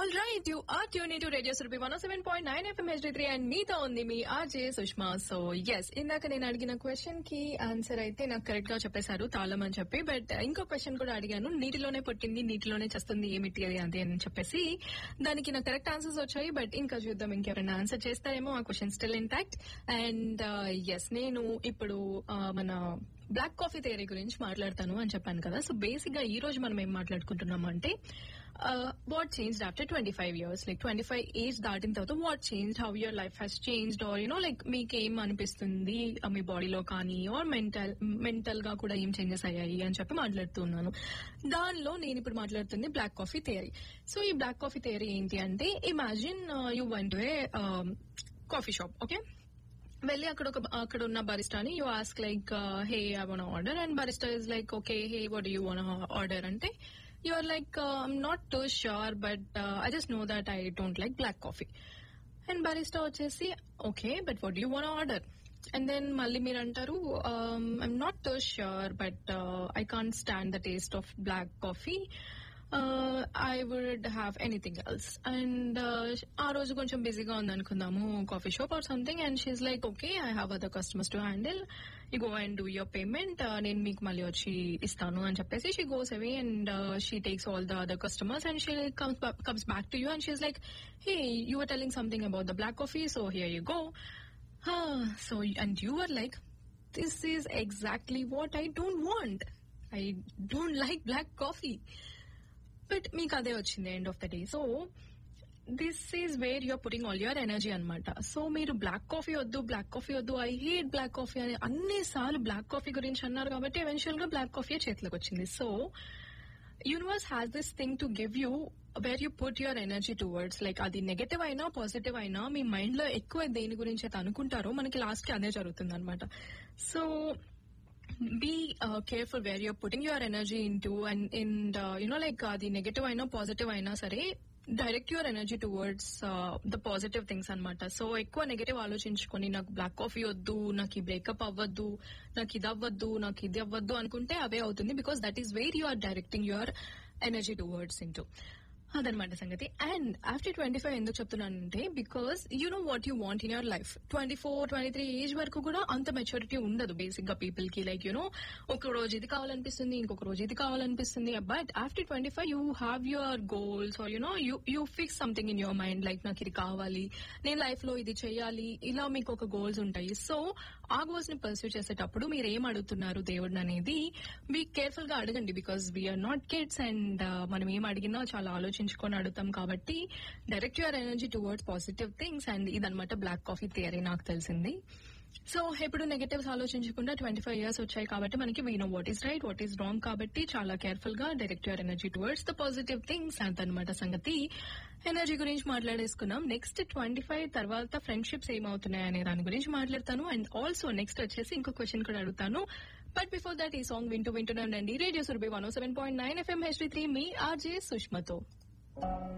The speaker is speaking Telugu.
all right you are tune to radio Surabhi one seven point nine FM HD three and మీతో ఉంది మీ ఆర్జే సుష్మా సో ఎస్ ఇందాక నేను అడిగిన క్వశ్చన్ కి ఆన్సర్ అయితే నాకు కరెక్ట్ గా చెప్పేశారు తాళం అని చెప్పి బట్ ఇంకో క్వశ్చన్ కూడా అడిగాను నీటిలోనే పుట్టింది నీటిలోనే చేస్తుంది ఏమిటి అది అది అని చెప్పేసి దానికి నాకు కరెక్ట్ ఆన్సర్స్ వచ్చాయి బట్ ఇంకా చూద్దాం ఇంకెవరైనా ఆన్సర్ చేస్తారేమో ఆ question still intact and yes నేను ఇప్పుడు uh, మన బ్లాక్ కాఫీ థియరీ గురించి మాట్లాడతాను అని చెప్పాను కదా సో బేసిక్ గా ఈ రోజు మనం ఏం మాట్లాడుకుంటున్నాం అంటే what change after twenty five years like twenty five age దాటిన తర్వాత what change how your life has changed or you know like మీకు ఏం అనిపిస్తుంది uh, మీ బాడీలో కానీ ఆర్ మెంటల్ మెంటల్ గా కూడా ఏం చేంజెస్ అయ్యాయి అని చెప్పి మాట్లాడుతున్నాను దానిలో నేను ఇప్పుడు మాట్లాడుతుంది బ్లాక్ కాఫీ థియరీ సో ఈ బ్లాక్ కాఫీ థియరీ ఏంటి అంటే imagine you want to a coffee shop okay వెళ్ళి అక్కడ ఒక అక్కడ ఉన్న బరిస్టాని you ask like hey I want order and barista is like okay hey what you want order అంటే you are like I'm not too sure but I just know that I don't like black coffee and barista వచ్చేసి okay but what you want order and then మళ్ళీ మీరు అంటారు I'm not too sure but I can't stand the taste of black coffee I would have anything else and ఆ రోజు కొంచెం బిజీగా ఉంది అనుకుందాము coffee shop or something and she's like okay I have other customers to handle you go and do your payment నేను మీకు మళ్ళీ వచ్చి ఇస్తాను అని చెప్పేసి she goes away and she takes all the other customers and she comes back to you and she's like hey you are telling something about the black coffee so here you go so and you are like this is exactly what I don't want I don't like black coffee but మీకు అదే వచ్చింది end of the day so this is where you're putting all your energy అనమాట సో మీరు బ్లాక్ కాఫీ వద్దు బ్లాక్ కాఫీ వద్దు ఐ హేట్ బ్లాక్ కాఫీ అని అన్ని సార్లు బ్లాక్ కాఫీ గురించి అన్నారు కాబట్టి ఎవెన్చువల్ గా బ్లాక్ కాఫీ చేతిలోకి వచ్చింది so universe has this thing to give you where you put your energy towards like అది నెగటివ్ అయినా పాజిటివ్ అయినా మీ మైండ్ లో ఎక్కువ దేని గురించి అయితే అనుకుంటారో మనకి లాస్ట్ కి అదే జరుగుతుంది అనమాట so be careful where you're putting your energy into and in you know like అది నెగటివ్ అయినా పాజిటివ్ అయినా సరే direct your energy towards the positive things అనమాట సో ఎక్కువ నెగటివ్ ఆలోచించుకొని నాకు బ్లాక్ కాఫీ వద్దు నాకు ఈ బ్రేకప్ అవ్వద్దు నాకు ఇది అవ్వద్దు నాకు ఇది అవ్వద్దు అనుకుంటే అవే అవుతుంది because that is where you are directing your energy towards into అదనమాట సంగతి అండ్ ఆఫ్టర్ ట్వంటీ ఫైవ్ ఎందుకు చెప్తున్నానంటే because you know what you want in your life twenty four twenty three age వరకు కూడా అంత మెచ్యూరిటీ ఉండదు బేసిక్ గా పీపుల్ కి లైక్ యూనో ఒక రోజు ఇది కావాలనిపిస్తుంది ఇంకొక రోజు ఇది కావాలనిపిస్తుంది but after twenty five you have your goals are you know you you fix something in your mind like నాకు ఇది కావాలి నేను లైఫ్ లో ఇది చేయాలి ఇలా మీకు ఒక గోల్స్ ఉంటాయి సో ఆ గోల్స్ ని పర్సూ చేసేటప్పుడు మీరు ఏం అడుగుతున్నారు దేవుడిని అనేది మీ కేర్ఫుల్ గా అడగండి because we are not kids and మనం ఏం అడిగినా చాలా ఆలోచించుకొని అడుగుతాం కాబట్టి direct your energy towards positive things and ఇదనమాట బ్లాక్ కాఫీ థియరీ నాకు తెలిసింది సో ఎప్పుడు నెగటివ్స్ ఆలోచించకుండా ట్వంటీ ఫైవ్ ఇయర్స్ వచ్చాయి కాబట్టి మనకి we know what is right what is wrong కాబట్టి చాలా కేర్ఫుల్ గా direct your energy towards the positive things అదనమాట సంగతి ఎనర్జీ గురించి మాట్లాడేసుకున్నాం నెక్స్ట్ ట్వంటీ ఫైవ్ తర్వాత ఫ్రెండ్షిప్స్ ఏమవుతున్నాయి అనే దాని గురించి మాట్లాడతాను అండ్ ఆల్సో నెక్స్ట్ వచ్చేసి ఇంకో క్వశ్చన్ కూడా అడుగుతాను బట్ బిఫోర్ దట్ ఈ సాంగ్ వింటూ వింటున్నానండి radio Surabhi one seven point nine FM H three మీ ఆర్జే సుష్మతో